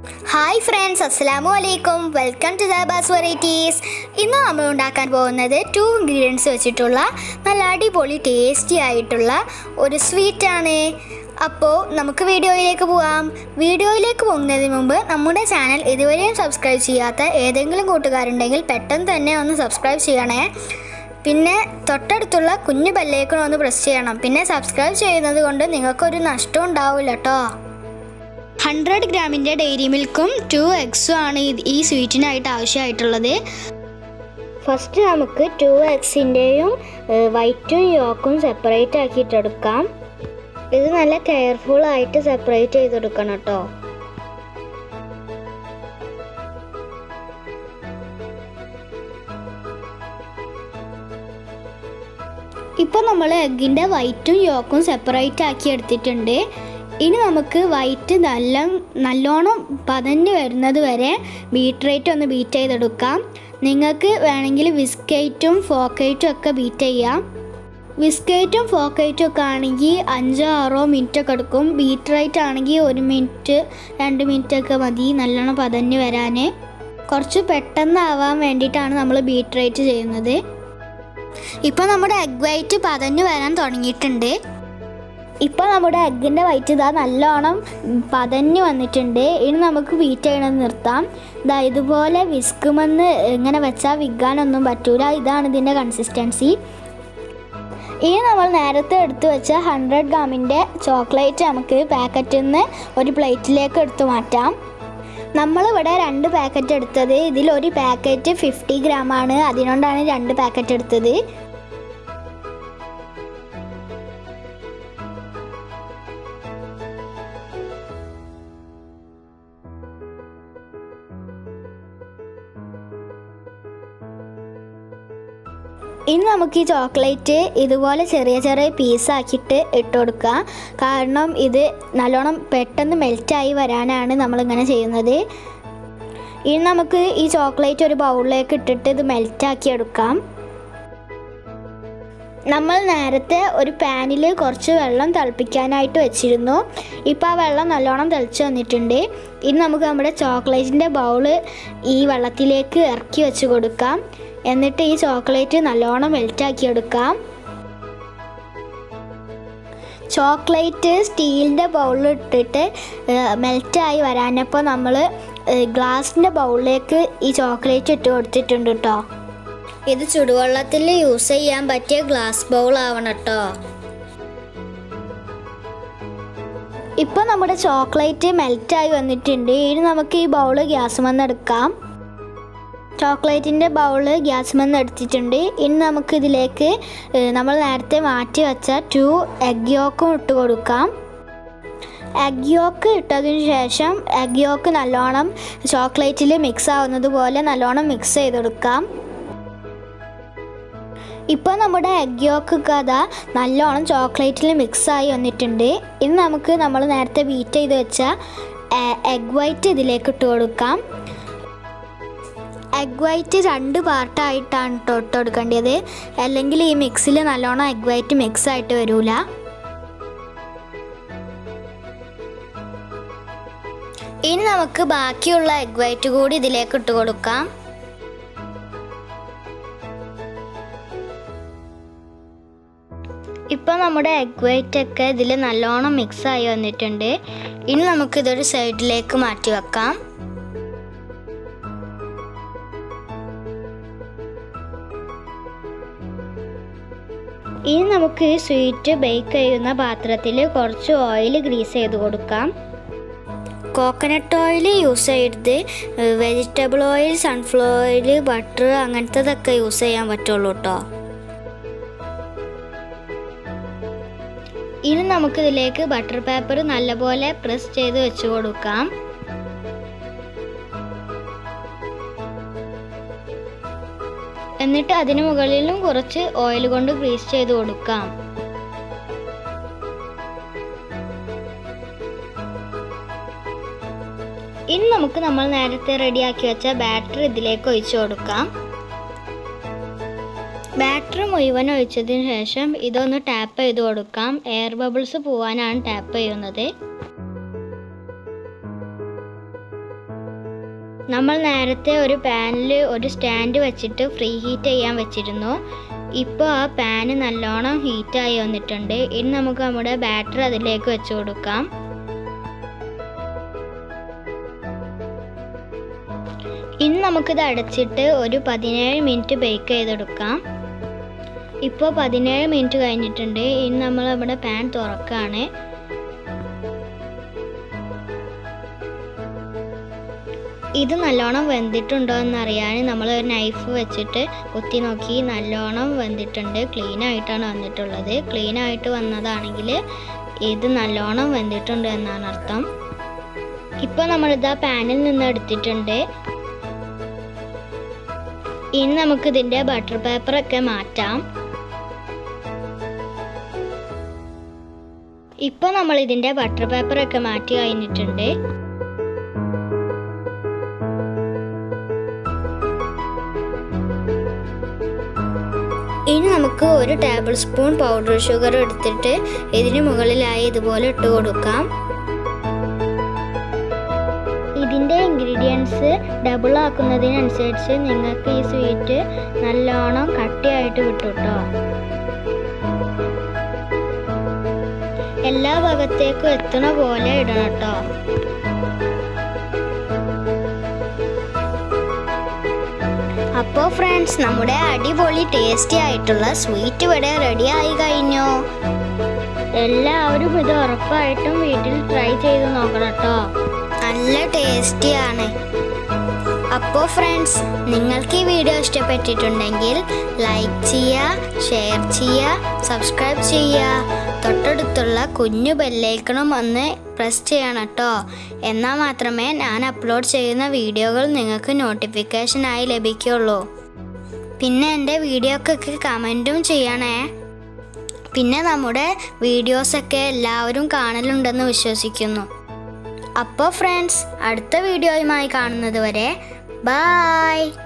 hi friends അസ്സലാമു അലൈക്കും welcome to ദാബാസ് varieties ഇന്ന് നമ്മൾ ഉണ്ടാക്കാൻ പോകുന്നത് ടു ഇൻഗ്രീഡിയൻസ് വെച്ചിട്ടുള്ള നല്ല അടിപൊളി ടേസ്റ്റി ആയിട്ടുള്ള ഒരു സ്വീറ്റാണ് അപ്പോൾ നമുക്ക് വീഡിയോയിലേക്ക് പോവാം വീഡിയോയിലേക്ക് പോകുന്നതിന് മുമ്പ് നമ്മുടെ ചാനൽ ഇതുവരെയും സബ്സ്ക്രൈബ് ചെയ്യാത്ത ഏതെങ്കിലും കൂട്ടുകാരുണ്ടെങ്കിൽ പെട്ടെന്ന് തന്നെ ഒന്ന് സബ്സ്ക്രൈബ് ചെയ്യണേ പിന്നെ തൊട്ടടുത്തുള്ള കുഞ്ഞു ബെല്ലേക്കണം ഒന്ന് പ്രസ് ചെയ്യണം പിന്നെ സബ്സ്ക്രൈബ് ചെയ്യുന്നത് കൊണ്ട് നിങ്ങൾക്കൊരു നഷ്ടം ഉണ്ടാവില്ല കേട്ടോ ഹൺഡ്രഡ് ഗ്രാമിൻ്റെ ഡെയറി മിൽക്കും ടു എഗ്സും ആണ് ഇത് ഈ സ്വീറ്റിനായിട്ട് ആവശ്യമായിട്ടുള്ളത് ഫസ്റ്റ് നമുക്ക് ടു എഗ്സിൻ്റെയും വൈറ്റും യോക്കും സെപ്പറേറ്റ് ആക്കിയിട്ടെടുക്കാം ഇത് നല്ല കെയർഫുൾ ആയിട്ട് സെപ്പറേറ്റ് ചെയ്തെടുക്കണം കേട്ടോ ഇപ്പോൾ നമ്മൾ എഗ്ഗിൻ്റെ വൈറ്റും യോക്കും സെപ്പറേറ്റ് ആക്കി എടുത്തിട്ടുണ്ട് ഇനി നമുക്ക് വൈറ്റ് നല്ല നല്ലോണം പതഞ്ഞ് വരുന്നത് വരെ ബീറ്റ് റേറ്റ് ഒന്ന് ബീറ്റ് ചെയ്തെടുക്കാം നിങ്ങൾക്ക് വേണമെങ്കിൽ വിസ്കേറ്റും ഫോക്കൈറ്റും ഒക്കെ ബീറ്റ് ചെയ്യാം വിസ്കേറ്റും ഫോക്കൈറ്റും ഒക്കെ ആണെങ്കിൽ അഞ്ചോ ആറോ മിനിറ്റ് ഒക്കെ എടുക്കും ബീറ്റ് റേറ്റ് ആണെങ്കിൽ ഒരു മിനിറ്റ് രണ്ട് മിനിറ്റ് ഒക്കെ മതി നല്ലോണം പതഞ്ഞ് വരാൻ കുറച്ച് പെട്ടെന്നാവാൻ വേണ്ടിയിട്ടാണ് നമ്മൾ ബീറ്റ് റേറ്റ് ചെയ്യുന്നത് ഇപ്പോൾ നമ്മുടെ എഗ് വൈറ്റ് പതഞ്ഞ് വരാൻ തുടങ്ങിയിട്ടുണ്ട് ഇപ്പോൾ നമ്മുടെ എഗ്ഗിൻ്റെ വൈറ്റ് ഇതാ നല്ലോണം പതഞ്ഞ് വന്നിട്ടുണ്ട് ഇനി നമുക്ക് ബീറ്റ് ചെയ്യണത് നിർത്താം ഇതാ ഇതുപോലെ വിസ്കുമെന്ന് ഇങ്ങനെ വെച്ചാൽ വിൽക്കാനൊന്നും പറ്റൂല ഇതാണ് ഇതിൻ്റെ കൺസിസ്റ്റൻസി ഇനി നമ്മൾ നേരത്തെ എടുത്തു വെച്ച ഹൺഡ്രഡ് ഗ്രാമിൻ്റെ ചോക്ലേറ്റ് നമുക്ക് പാക്കറ്റിൽ നിന്ന് ഒരു പ്ലേറ്റിലേക്ക് എടുത്തു മാറ്റാം നമ്മളിവിടെ രണ്ട് പാക്കറ്റ് എടുത്തത് ഇതിൽ ഒരു പാക്കറ്റ് ഫിഫ്റ്റി ഗ്രാം ആണ് അതിനോണ്ടാണ് രണ്ട് പാക്കറ്റ് എടുത്തത് ഇനി നമുക്ക് ഈ ചോക്ലേറ്റ് ഇതുപോലെ ചെറിയ ചെറിയ പീസാക്കിയിട്ട് ഇട്ട് കൊടുക്കുക കാരണം ഇത് നല്ലോണം പെട്ടെന്ന് മെൽറ്റായി വരാനാണ് നമ്മളിങ്ങനെ ചെയ്യുന്നത് ഇനി നമുക്ക് ഈ ചോക്ലേറ്റ് ഒരു ബൗളിലേക്ക് ഇട്ടിട്ട് ഇത് മെൽറ്റാക്കി എടുക്കാം നമ്മൾ നേരത്തെ ഒരു പാനിൽ കുറച്ച് വെള്ളം തിളപ്പിക്കാനായിട്ട് വെച്ചിരുന്നു ഇപ്പോൾ ആ വെള്ളം നല്ലോണം തിളച്ച് വന്നിട്ടുണ്ട് ഇനി നമുക്ക് നമ്മുടെ ചോക്ലേറ്റിൻ്റെ ബൗള് ഈ വെള്ളത്തിലേക്ക് ഇറക്കി വെച്ച് കൊടുക്കാം എന്നിട്ട് ഈ ചോക്ലേറ്റ് നല്ലോണം മെൽറ്റാക്കി എടുക്കാം ചോക്ലേറ്റ് സ്റ്റീലിൻ്റെ ബൗളിൽ ഇട്ടിട്ട് മെൽറ്റായി വരാനപ്പോൾ നമ്മൾ ഗ്ലാസിൻ്റെ ബൗളിലേക്ക് ഈ ചോക്ലേറ്റ് ഇട്ട് കൊടുത്തിട്ടുണ്ട് കേട്ടോ ഇത് ചുടുവെള്ളത്തിൽ യൂസ് ചെയ്യാൻ പറ്റിയ ഗ്ലാസ് ബൗൾ ആവണം കേട്ടോ ഇപ്പോൾ നമ്മുടെ ചോക്ലേറ്റ് മെൽറ്റായി വന്നിട്ടുണ്ട് ഇനി നമുക്ക് ഈ ബൗള് ഗ്യാസ് എടുക്കാം ചോക്ലേറ്റിൻ്റെ ബൗള് ഗ്യാസ് നിന്ന് എടുത്തിട്ടുണ്ട് ഇനി നമുക്ക് ഇതിലേക്ക് നമ്മൾ നേരത്തെ മാറ്റി വെച്ച ടു എഗ് യോക്കും ഇട്ട് കൊടുക്കാം എഗ് യോക്ക് ഇട്ടതിന് ശേഷം എഗ് യോക്ക് നല്ലോണം ചോക്ലേറ്റിൽ മിക്സ് ആവുന്നത് പോലെ നല്ലോണം മിക്സ് ചെയ്തെടുക്കാം ഇപ്പോൾ നമ്മുടെ എഗ് യോക്ക് കഥ നല്ലോണം ചോക്ലേറ്റിൽ മിക്സായി വന്നിട്ടുണ്ട് ഇനി നമുക്ക് നമ്മൾ നേരത്തെ ബീറ്റ് ചെയ്ത് വെച്ച എഗ് വൈറ്റ് ഇതിലേക്ക് ഇട്ട് കൊടുക്കാം എഗ് വൈറ്റ് രണ്ട് പാർട്ടായിട്ടാണ് കേട്ടോ ഇട്ട് കൊടുക്കേണ്ടത് അല്ലെങ്കിൽ ഈ മിക്സിൽ നല്ലോണം എഗ് വൈറ്റ് മിക്സ് ആയിട്ട് വരൂല ഇനി നമുക്ക് ബാക്കിയുള്ള എഗ് വൈറ്റ് കൂടി ഇതിലേക്ക് ഇട്ട് കൊടുക്കാം ഇപ്പോൾ നമ്മുടെ എഗ് വൈറ്റ് ഒക്കെ ഇതിൽ നല്ലോണം മിക്സ് ആയി വന്നിട്ടുണ്ട് ഇനി നമുക്കിതൊരു സൈഡിലേക്ക് മാറ്റി വെക്കാം ഇനി നമുക്ക് ഈ സ്വീറ്റ് ബേക്ക് ചെയ്യുന്ന പാത്രത്തിൽ കുറച്ച് ഓയിൽ ഗ്രീസ് ചെയ്ത് കൊടുക്കാം കോക്കനട്ട് ഓയിൽ യൂസ് ചെയ്യരുത് vegetable oil sunflower oil butter അങ്ങനത്തതൊക്കെ യൂസ് ചെയ്യാൻ പറ്റുള്ളൂ കേട്ടോ ഇനി നമുക്കിതിലേക്ക് ബട്ടർ പേപ്പർ നല്ലപോലെ പ്രസ് ചെയ്ത് വെച്ച് കൊടുക്കാം എന്നിട്ട് അതിന് മുകളിലും കുറച്ച് ഓയിൽ കൊണ്ട് ഗ്രീസ് ചെയ്ത് കൊടുക്കാം ഇനി നമുക്ക് നമ്മൾ നേരത്തെ റെഡിയാക്കി വെച്ച ബാറ്റർ ഇതിലേക്ക് ഒഴിച്ചു കൊടുക്കാം ബാറ്റർ മുഴുവൻ ഒഴിച്ചതിന് ശേഷം ഇതൊന്ന് ടാപ്പ് ചെയ്ത് കൊടുക്കാം എയർ ബബിൾസ് പോവാനാണ് ടാപ്പ് ചെയ്യുന്നത് നമ്മൾ നേരത്തെ ഒരു പാനിൽ ഒരു സ്റ്റാൻഡ് വെച്ചിട്ട് ഫ്രീ ഹീറ്റ് ചെയ്യാൻ വെച്ചിരുന്നു ഇപ്പോൾ ആ പാന് നല്ലോണം ഹീറ്റായി വന്നിട്ടുണ്ട് ഇനി നമുക്ക് നമ്മുടെ ബാറ്റർ അതിലേക്ക് വെച്ച് കൊടുക്കാം ഇനി നമുക്കിത് അടച്ചിട്ട് ഒരു പതിനേഴ് മിനിറ്റ് ബേക്ക് ചെയ്തെടുക്കാം ഇപ്പോൾ പതിനേഴ് മിനിറ്റ് കഴിഞ്ഞിട്ടുണ്ട് ഇനി നമ്മൾ നമ്മുടെ പാൻ തുറക്കാണ് ഇത് നല്ലോണം വെന്തിട്ടുണ്ടോ എന്നറിയാൻ നമ്മൾ ഒരു നൈഫ് വെച്ചിട്ട് കുത്തി നോക്കി നല്ലോണം വെന്തിട്ടുണ്ട് ക്ലീൻ ആയിട്ടാണ് വന്നിട്ടുള്ളത് ക്ലീൻ ആയിട്ട് വന്നതാണെങ്കിൽ ഇത് നല്ലോണം വെന്തിട്ടുണ്ട് എന്നാണ് അർത്ഥം ഇപ്പോൾ നമ്മളിത് ആ പാനിൽ നിന്ന് എടുത്തിട്ടുണ്ട് ഇനി നമുക്ക് ഇതിൻ്റെ ബട്ടർ പേപ്പറൊക്കെ മാറ്റാം ഇപ്പോൾ നമ്മൾ ഇതിൻ്റെ ബട്ടർ പേപ്പറൊക്കെ മാറ്റി കഴിഞ്ഞിട്ടുണ്ട് ഇനി നമുക്ക് ഒരു ടേബിൾ സ്പൂൺ പൗഡർ ഷുഗർ എടുത്തിട്ട് ഇതിന് മുകളിലായി ഇതുപോലെ ഇട്ട് കൊടുക്കാം ഇതിൻ്റെ ഇൻഗ്രീഡിയൻസ് ഡബിൾ ആക്കുന്നതിനനുസരിച്ച് നിങ്ങൾക്ക് ഈ സ്വീറ്റ് നല്ലോണം കട്ടിയായിട്ട് കിട്ടും കേട്ടോ എല്ലാ ഭാഗത്തേക്കും എത്തണ പോലെ ഇടണം കേട്ടോ അപ്പോൾ ഫ്രണ്ട്സ് നമ്മുടെ അടിപൊളി ടേസ്റ്റി ആയിട്ടുള്ള സ്വീറ്റ് ഇവിടെ റെഡി ആയി കഴിഞ്ഞു എല്ലാവരും ഇത് ഉറപ്പായിട്ടും വീട്ടിൽ ട്രൈ ചെയ്ത് നോക്കണം കേട്ടോ നല്ല ടേസ്റ്റിയാണ് അപ്പോൾ ഫ്രണ്ട്സ് നിങ്ങൾക്ക് ഈ വീഡിയോ ഇഷ്ടപ്പെട്ടിട്ടുണ്ടെങ്കിൽ ലൈക്ക് ചെയ്യുക ഷെയർ ചെയ്യുക സബ്സ്ക്രൈബ് ചെയ്യുക തൊട്ടടുത്തുള്ള കുഞ്ഞു ബെല്ലൈക്കണും ഒന്ന് പ്രസ് ചെയ്യണം കേട്ടോ എന്നാൽ മാത്രമേ ഞാൻ അപ്ലോഡ് ചെയ്യുന്ന വീഡിയോകൾ നിങ്ങൾക്ക് നോട്ടിഫിക്കേഷനായി ലഭിക്കുള്ളൂ പിന്നെ എൻ്റെ വീഡിയോക്കൊക്കെ കമൻറ്റും ചെയ്യണേ പിന്നെ നമ്മുടെ വീഡിയോസൊക്കെ എല്ലാവരും കാണലുണ്ടെന്ന് വിശ്വസിക്കുന്നു അപ്പോൾ ഫ്രണ്ട്സ് അടുത്ത വീഡിയോയുമായി കാണുന്നത് വരെ ബായ്